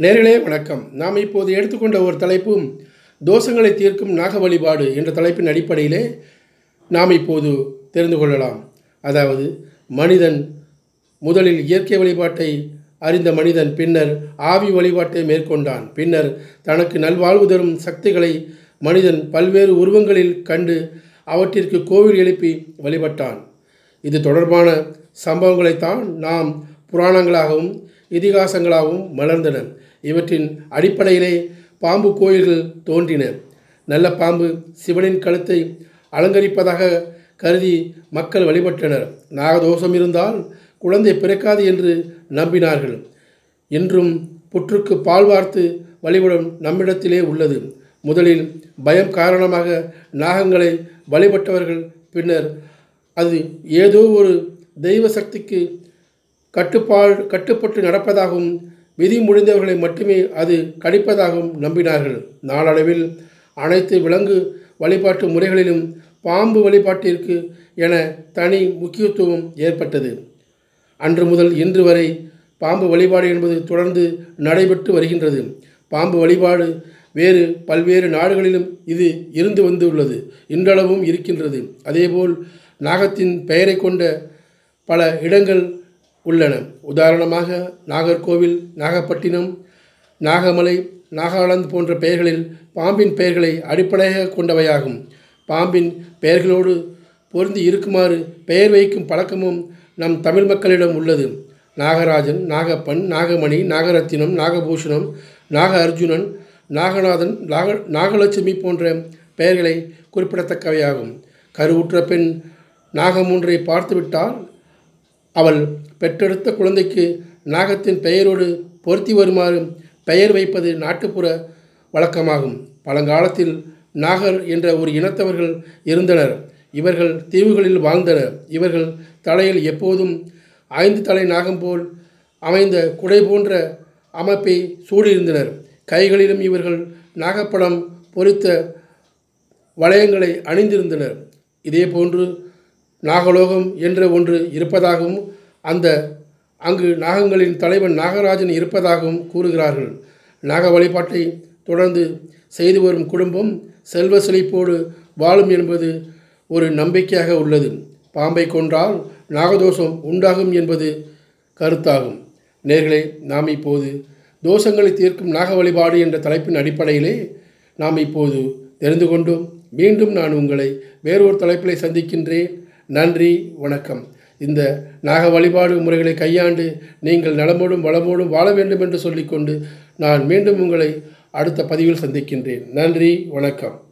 நேர்களே வணக்கம் நாம் இப்போது எடுத்துக்கொண்ட ஒரு தலைப்பும் தோஷங்களை தீர்க்கும் நாக வழிபாடு என்ற தலைப்பின் அடிப்படையிலே நாம் இப்போது தெரிந்து கொள்ளலாம் அதாவது மனிதன் முதலில் இயற்கை வழிபாட்டை அறிந்த மனிதன் பின்னர் ஆவி வழிபாட்டை மேற்கொண்டான் பின்னர் தனக்கு நல்வாழ்வு தரும் சக்திகளை மனிதன் பல்வேறு உருவங்களில் கண்டு அவற்றிற்கு கோவில் எழுப்பி வழிபட்டான் இது தொடர்பான சம்பவங்களைத்தான் நாம் புராணங்களாகவும் இதிகாசங்களாகவும் மலர்ந்தன இவற்றின் அடிப்படையிலே பாம்பு கோயில்கள் தோன்றின நல்ல பாம்பு சிவனின் கழுத்தை அலங்கரிப்பதாக கருதி மக்கள் வழிபட்டனர் நாகதோஷம் இருந்தால் குழந்தை பிறக்காது என்று நம்பினார்கள் இன்றும் புற்றுக்கு பால் வார்த்து வழிபடும் நம்மிடத்திலே உள்ளது முதலில் பயம் காரணமாக நாகங்களை வழிபட்டவர்கள் பின்னர் அது ஏதோ ஒரு தெய்வ சக்திக்கு கட்டுப்பாடு கட்டுப்பட்டு நடப்பதாகவும் விதி முடிந்தவர்களை மட்டுமே அது கடிப்பதாகவும் நம்பினார்கள் நாளடைவில் அனைத்து விலங்கு வழிபாட்டு முறைகளிலும் பாம்பு வழிபாட்டிற்கு என தனி முக்கியத்துவம் ஏற்பட்டது அன்று முதல் இன்று வரை பாம்பு வழிபாடு என்பது தொடர்ந்து நடைபெற்று வருகின்றது பாம்பு வழிபாடு வேறு பல்வேறு நாடுகளிலும் இது இருந்து வந்துள்ளது இன்றளவும் இருக்கின்றது அதேபோல் நாகத்தின் பெயரை கொண்ட பல இடங்கள் உள்ளன உதாரணமாக நாகர்கோவில் நாகப்பட்டினம் நாகமலை நாகாலாந்து போன்ற பெயர்களில் பாம்பின் பெயர்களை அடிப்படையாக கொண்டவையாகும் பாம்பின் பெயர்களோடு பொருந்தி இருக்குமாறு பெயர் வைக்கும் பழக்கமும் நம் தமிழ் மக்களிடம் உள்ளது நாகராஜன் நாகப்பன் நாகமணி நாகரத்தினம் நாகபூஷணம் நாக அர்ஜுனன் நாகநாதன் நாக நாகலட்சுமி போன்ற பெயர்களை குறிப்பிடத்தக்கவையாகும் கருவுற்ற பெண் நாகமூன்றை பார்த்துவிட்டால் அவள் பெற்றெடுத்த குழந்தைக்கு நாகத்தின் பெயரோடு பொருத்தி வருமாறு பெயர் வைப்பது நாட்டுப்புற வழக்கமாகும் பழங்காலத்தில் நாகர் என்ற ஒரு இனத்தவர்கள் இருந்தனர் இவர்கள் தீவுகளில் வாழ்ந்தனர் இவர்கள் தலையில் எப்போதும் ஐந்து தலை நாகம் போல் அமைந்த குடை போன்ற அமைப்பை சூடியிருந்தனர் கைகளிலும் இவர்கள் நாகப்படம் பொறித்த வளையங்களை அணிந்திருந்தனர் இதேபோன்று நாகலோகம் என்ற ஒன்று இருப்பதாகவும் அந்த அங்கு நாகங்களின் தலைவன் நாகராஜன் இருப்பதாகவும் கூறுகிறார்கள் நாக வழிபாட்டை தொடர்ந்து செய்து வரும் குடும்பம் செல்வ செழிப்போடு வாழும் என்பது ஒரு நம்பிக்கையாக உள்ளது பாம்பை கொன்றால் நாகதோஷம் உண்டாகும் என்பது கருத்தாகும் நேர்களே நாம் இப்போது தோஷங்களை தீர்க்கும் நாக வழிபாடு என்ற தலைப்பின் அடிப்படையிலே நாம் இப்போது தெரிந்து கொண்டோம் மீண்டும் நான் உங்களை வேறொரு தலைப்பிலை சந்திக்கின்றேன் நன்றி வணக்கம் இந்த நாக வழிபாடு முறைகளை கையாண்டு நீங்கள் நலமோடும் வளமோடும் வாழ வேண்டும் என்று சொல்லிக்கொண்டு நான் மீண்டும் உங்களை அடுத்த பதிவில் சந்திக்கின்றேன் நன்றி வணக்கம்